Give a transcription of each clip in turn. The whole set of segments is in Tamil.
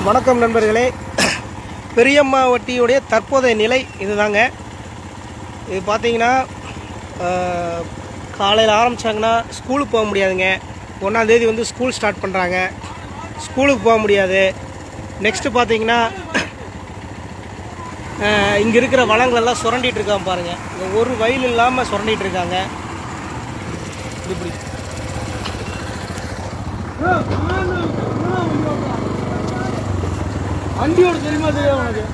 வணக்கம் நண்பர்களே பெரியம்மா வட்டியுடைய தற்போதைய நிலை இதுதாங்க இது பார்த்தீங்கன்னா காலையில் ஆரம்பித்தாங்கன்னா ஸ்கூலுக்கு போக முடியாதுங்க ஒன்றாந்தேதி வந்து ஸ்கூல் ஸ்டார்ட் பண்ணுறாங்க ஸ்கூலுக்கு போக முடியாது நெக்ஸ்ட்டு பார்த்தீங்கன்னா இங்கே இருக்கிற வளங்களெல்லாம் சுரண்டிட்டு இருக்காங்க பாருங்கள் இங்கே ஒரு வயல் இல்லாமல் சுரண்டிட்டு இருக்காங்க இப்படி வண்டியோட தெரியுமா தெரியும் உனக்கு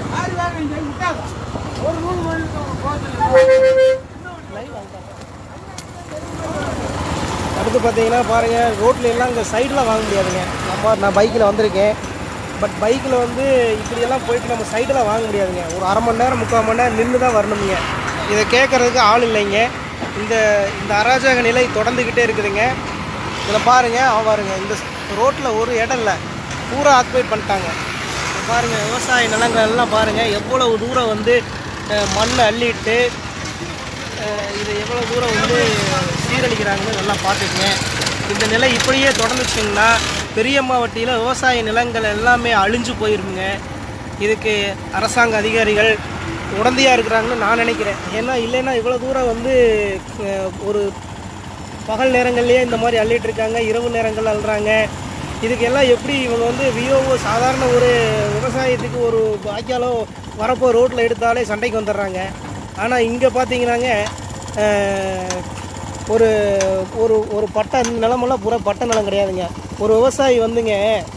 அடுத்து பார்த்தீங்கன்னா பாருங்கள் ரோட்டில் எல்லாம் இங்கே சைடில் வாங்க முடியாதுங்க நம்ம நான் பைக்கில் வந்திருக்கேன் பட் பைக்கில் வந்து இப்படியெல்லாம் போயிட்டு நம்ம சைடில் வாங்க முடியாதுங்க ஒரு அரை மணி நேரம் முக்கால் மணி நேரம் நின்று தான் வரணுங்க இதை கேட்குறதுக்கு ஆள் இல்லைங்க இந்த இந்த அராஜக நிலை தொடர்ந்துக்கிட்டே இருக்குதுங்க இதில் பாருங்கள் அவன் பாருங்க இந்த ரோட்டில் ஒரு இடம் இல்லை பூரா ஆக்குபைட் பண்ணிட்டாங்க இங்க பாருங்க விவசாய நிலங்கள் எல்லாம் பாருங்கள் எவ்வளவு தூரம் வந்து அஹ், மண்ணை அள்ளிட்டு அஹ் இது எவ்வளோ தூரம் வந்து சீரழிக்கிறாங்கன்னு நல்லா பார்த்துக்குங்க இந்த நிலை இப்படியே தொடர்ந்துச்சுங்கன்னா பெரியம்மா வட்டியில் விவசாய நிலங்கள் எல்லாமே அழிஞ்சு போயிருங்க இதுக்கு அரசாங்க அதிகாரிகள் உடந்தையாக இருக்கிறாங்கன்னு நான் நினைக்கிறேன் ஏன்னா இல்லைன்னா இவ்வளோ தூரம் வந்து அஹ், ஒரு பகல் நேரங்கள்லேயே இந்த மாதிரி அள்ளிட்டு இருக்காங்க இரவு நேரங்கள் அள்ளுறாங்க இதுக்கு எல்லாம் எப்படி இவங்க வந்து விஓஓ சாதாரண ஒரு விவசாயத்துக்கு ஒரு வாய்க்காலோ வரப்போ ரோட்டில் எடுத்தாலே சண்டைக்கு வந்துடுறாங்க ஆனால் இங்கே பார்த்தீங்கன்னாங்க அஹ், ஒரு ஒரு ஒரு பட்டை நிலமெல்லாம் பூரா பட்டை நிலம் கிடையாதுங்க ஒரு விவசாயி வந்துங்க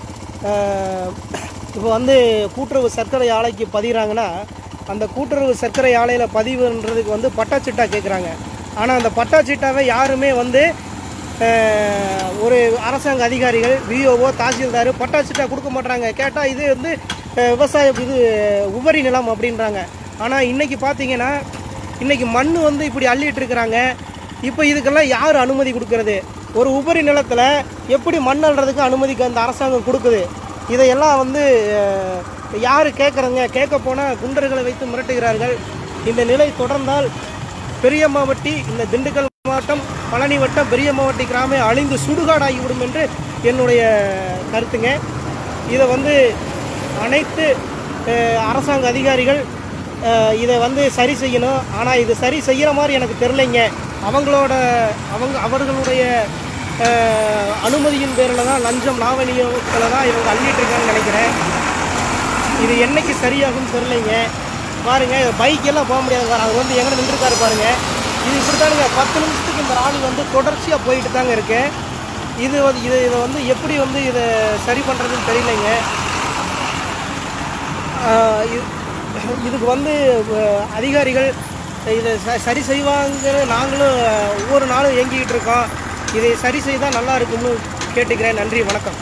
இப்போ வந்து கூட்டுறவு சர்க்கரை ஆலைக்கு பதிகிறாங்கன்னா அந்த கூட்டுறவு சர்க்கரை ஆலையில் பதிவுன்றதுக்கு வந்து பட்டாச்சிட்டா கேட்குறாங்க ஆனால் அந்த பட்டாச்சிட்டாவை யாருமே வந்து அஹ், ஒரு அரசாங்க அதிகாரிகள் விஓஓ தாசில்தார் பட்டாச்சிட்டா கொடுக்க மாட்றாங்க கேட்டால் இது வந்து அஹ், விவசாய இது உபரி நிலம் அப்படின்றாங்க ஆனால் இன்னைக்கு பார்த்தீங்கன்னா இன்னைக்கு மண் வந்து இப்படி அள்ளிட்டு இருக்கிறாங்க இப்போ இதுக்கெல்லாம் யார் அனுமதி கொடுக்கறது ஒரு உபரி நிலத்தில் எப்படி மண் அள்ளுறதுக்கு அனுமதிக்கு அந்த அரசாங்கம் கொடுக்குது இதையெல்லாம் வந்து அஹ், யார் கேட்குறங்க கேட்க போனால் குண்டர்களை வைத்து மிரட்டுகிறார்கள் இந்த நிலை தொடர்ந்தால் பெரியம்மாவட்டி இந்த திண்டுக்கல் மாவட்டம் பழனி வட்டம் பெரியம்மாவட்டி கிராமம் அழிந்து சுடுகாடாகிவிடும் என்று என்னுடைய கருத்துங்க இதை வந்து அனைத்து அஹ், அரசாங்க அதிகாரிகள் அஹ், இதை வந்து சரி செய்யணும் ஆனால் இது சரி செய்கிற மாதிரி எனக்கு தெரிலைங்க அவங்களோட அவங்க அவர்களுடைய அஹ், அனுமதியின் பேரில் தான் லஞ்சம் லாவணியத்தில் தான் இவங்க அள்ளிட்டு இருக்காங்கன்னு நினைக்கிறேன் இது என்னைக்கு சரியாகும் தெரியலைங்க பாருங்க பைக் எல்லாம் போக முடியாது பாரு அது வந்து எங்கே நின்றுருக்காரு பாருங்க இது இப்படி தானுங்க பத்து நிமிஷத்துக்கு இந்த ராலி வந்து தொடர்ச்சியாக போயிட்டு தாங்க இருக்கு இது வந்து இதை இதை வந்து எப்படி வந்து இதை சரி பண்ணுறதுன்னு தெரியலைங்க ஆஹ் இது- இதுக்கு வந்து அஹ், அதிகாரிகள் இதை ச- சரி செய்வாங்க நாங்களும் ஒவ்வொரு நாளும் இயங்கிக்கிட்டு இருக்கோம் இதை சரி செய்தால் நல்லா இருக்கும்னு கேட்டுக்கிறேன் நன்றி வணக்கம்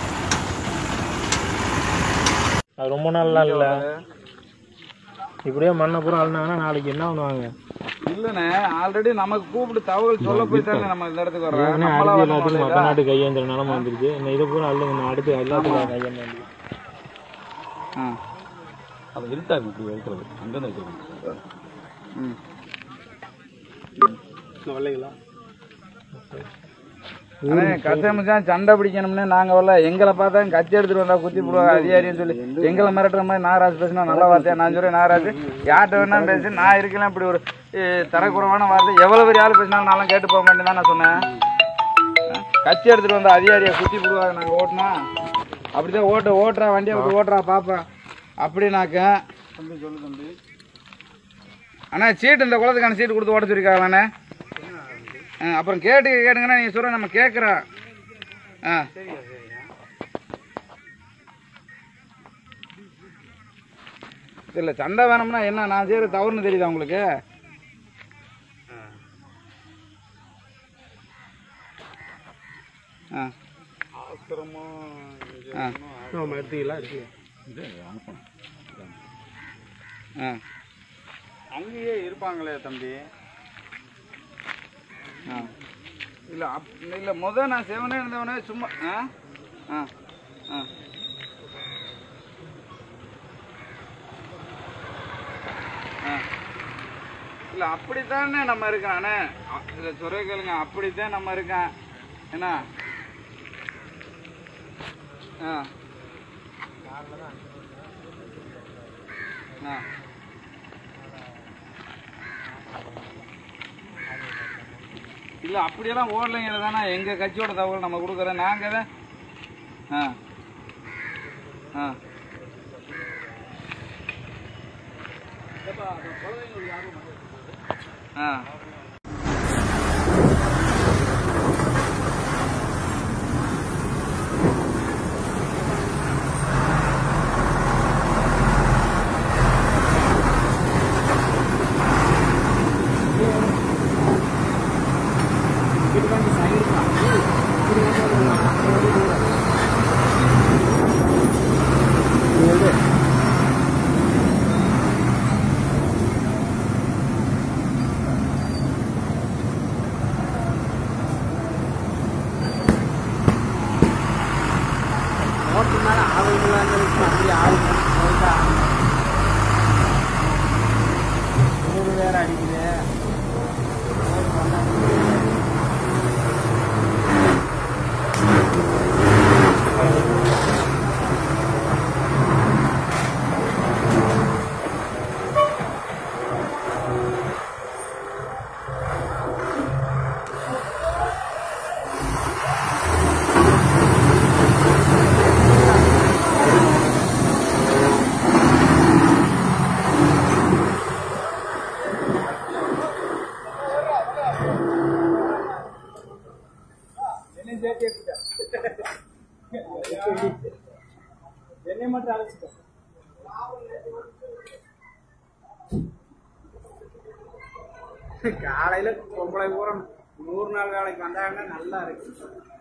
அது ரொம்ப நாள்லாம் இல்லை இப்படியே மண்ணை பூரா அழுனாங்கன்னா நாளைக்கு என்ன பண்ணுவாங்க இல்லண்ணே ஆல்ரெடி நமக்கு கூப்பிட்டு தகவல் சொல்ல போய் தானே நம்ம இந்த இடத்துக்கு வர்றோம் ஏற்கனவே நம்மளா அடுத்து வரணும் எல்லாத்துக்கும் இல்லையா? மற்ற நாட்டு கையேந்திர நிலம வந்துருச்சு இன்னும் இதை பூரா அள்ளுங்க நான் அடுத்து எல்லாத்துக்கும் கையேந்திர வந்துருக்கு ஆ. அது இருட்டாகும் இப்படி வைக்கிறது அங்கேருந்து வைக்கிறது ம். அண்ணே கஸ்டமர்ஸ் சண்டை பிடிக்கணும்னு நாங்க வரல எங்களை பார்த்தா கச்சி எடுத்துட்டு வந்தா குத்தி போடுவாங்க அதிகாரின்னு சொல்லி எங்களை மிரட்டுற மாதிரி நாகராஜ் பேசினா நல்ல வார்த்தையா நான் சொல்றேன் நாகராஜ் யார்கிட்ட வேணா பேசி நான் இருக்கலாம் இப்படி ஒரு அஹ், தரக்குறைவான வார்த்தை எவ்வளவு பெரிய ஆள் பேசினாலும் நான்லாம் கேட்டு போக மாட்டேன் தான் நான் சொன்னேன் அஹ், கச்சி எடுத்துட்டு வந்த அதிகாரியை குத்தி போடுவாங்க நாங்க ஓட்டினா அப்படிதான் ஓட்ட ஓட்டுறா வண்டியை விட்டு ஓட்டுறா பாப்பேன் அப்படின்னாக்க தம்பி சொல்லு தம்பி அண்ணா சீட்டு இந்த குளத்துக்கான சீட்டு கொடுத்து ஓட சொல்லிருக்காங்களாண்ணே ஆ, அப்புறம் கேட்டு கேட்டுங்கன்னா நீங்க சொல்ற நம்ம கேட்குறோம் ஆ இல்லை சண்டை வேணும்னா என்ன நான் செய்யறது தவறுன்னு தெரியுதா உங்களுக்கு ஆ ஆ நம்ம எடுத்துக்கலாம் இருக்கு ஆ அங்கேயே இருப்பாங்களே தம்பி ஆ இல்லை அப் இல்லை முத நான் செவனே இருந்தவனே சும்மா ஆ ஆ ஆ ஆ இல்லை அப்படித்தானே நம்ம இருக்கிறானே இல்லை சொல்ல கேளுங்க அப்படித்தான் நம்ம இருக்கேன் என்ன ஆ ஆ இல்ல அப்படியெல்லாம் ஓடலைங்க தானே எங்க கட்சியோட தகவல் நம்ம கொடுக்குறோம் நாங்க தான் ஆ ஆ ஆ காலையில பொம்பளை பூரா நூறு நாள் வேலைக்கு வந்தாங்கன்னா நல்லா இருக்கு